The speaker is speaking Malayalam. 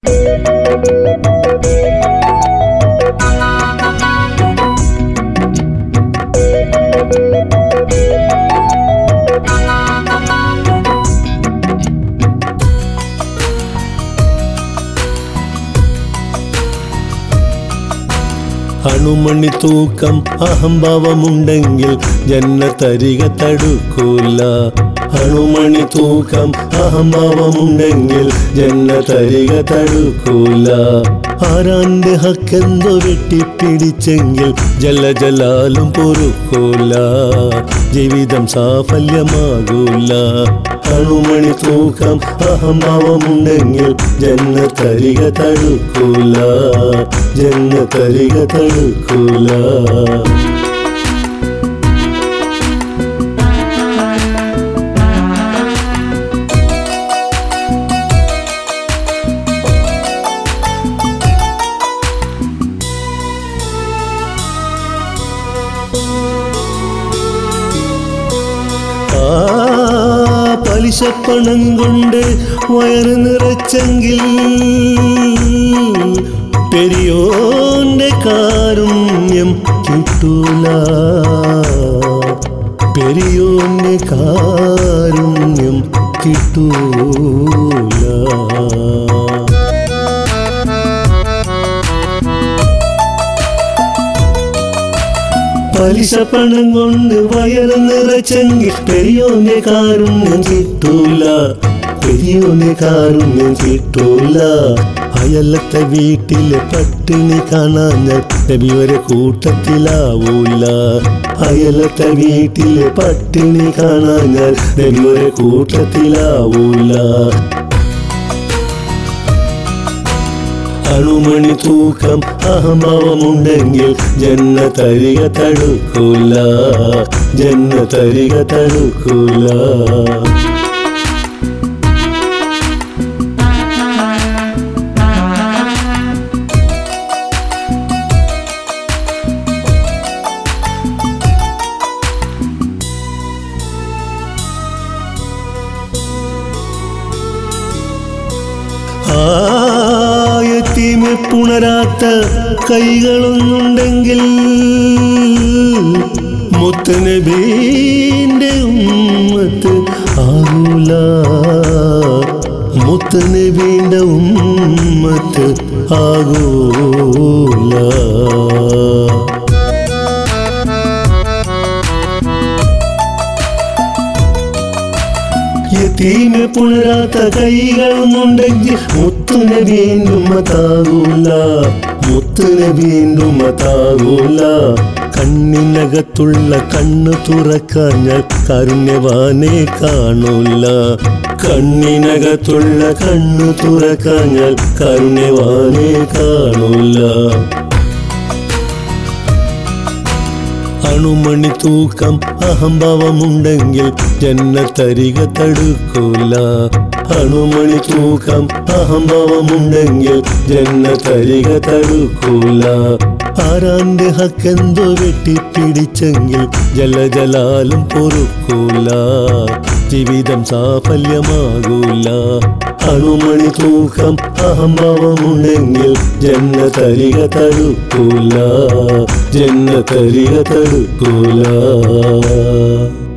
അണുമണി തൂക്കം അഹംഭാവമുണ്ടെങ്കിൽ ജന്നത്തരിക തടുക്കൂല അണുമണി തൂക്കം അഹംഭാവമുണ്ടെങ്കിൽ ജന്നത്തരിക തടുക്കൂല ആരാന്റെ ഹക്കെന്തോ വെട്ടിപ്പിടിച്ചെങ്കിൽ ജല ജലാലും പൊറുക്കൂല ജീവിതം സാഫല്യമാകൂല അണുമണി തൂക്കം അഹംഭാവമുണ്ടെങ്കിൽ ജന്നത്തരിക തടുക്കൂല ജന്നത്തരിക തടുക്കൂല ആ പലിശപ്പണം കൊണ്ട് വയറ് നിറച്ചെങ്കിൽ പെരിയോന്റെ കാരുണ്യം കിട്ടൂല പെരിയോന്റെ കാരുണ്യം കിട്ടൂല പലിശ പണം കൊണ്ട് വയറ് നിറച്ചെങ്കിൽ പെരിയോന്റെ കാരുണ്യം കിട്ടൂല പെരിയോന്റെ കാരുണ്യം കിട്ടൂല അയലത്തെ വീട്ടിലെ പട്ടിണി കാണാഞ്ഞാൽ നബി ഒരു കൂട്ടത്തിലാവൂല അയലത്തെ വീട്ടിലെ പട്ടിണി കാണാഞ്ഞാൽ നബി ഒരു കൂട്ടത്തിലാവൂല അണുമണി തൂക്കം അഹംഭാവമുണ്ടെങ്കിൽ ജന്ന തരിക തടുക്കൂല ജന്ന തരിക തടുക്കൂല ആയത്തിമെ പുണരാത്ത കൈകളൊന്നുണ്ടെങ്കിൽ മുത്തനബീന്റെ ഉമ്മത്ത് ആകൂല മുത്തനബീന്റെ ഉമ്മത്ത് ആകൂല യതീമെ പുണരാത്ത കൈകളൊന്നുണ്ടെങ്കിൽ മുത്തുനെ വീണ്ടും മതാകൂല മുത്തുനെ വീണ്ടും മതാകൂല കണ്ണിനകത്തുള്ള കണ്ണു തുറക്കാഞ്ഞാൽ കരുണ്യവാനെ കാണൂല കണ്ണിനകത്തുള്ള കണ്ണു തുറക്കാഞ്ഞാൽ കരുണ്യവാനെ കാണൂല അണുമണി തൂക്കം അഹംഭാവമുണ്ടെങ്കിൽ ജന്നത്തരിക തടുക്കൂല അണുമണി തൂക്കം അഹംഭാവമുണ്ടെങ്കിൽ ജന്നത്തരിക തടുക്കൂല ആരാന്റെ ഹക്കെന്തോ വെട്ടിപ്പിടിച്ചെങ്കിൽ ജലജലാലും പൊറുക്കൂല ജീവിതം സാഫല്യമാകൂല അണുമണി തൂക്കം അഹംഭാവമുണ്ടെങ്കിൽ ജന്ന തരിക തടുക്കൂല ജന്ന തരിക തടുക്കൂല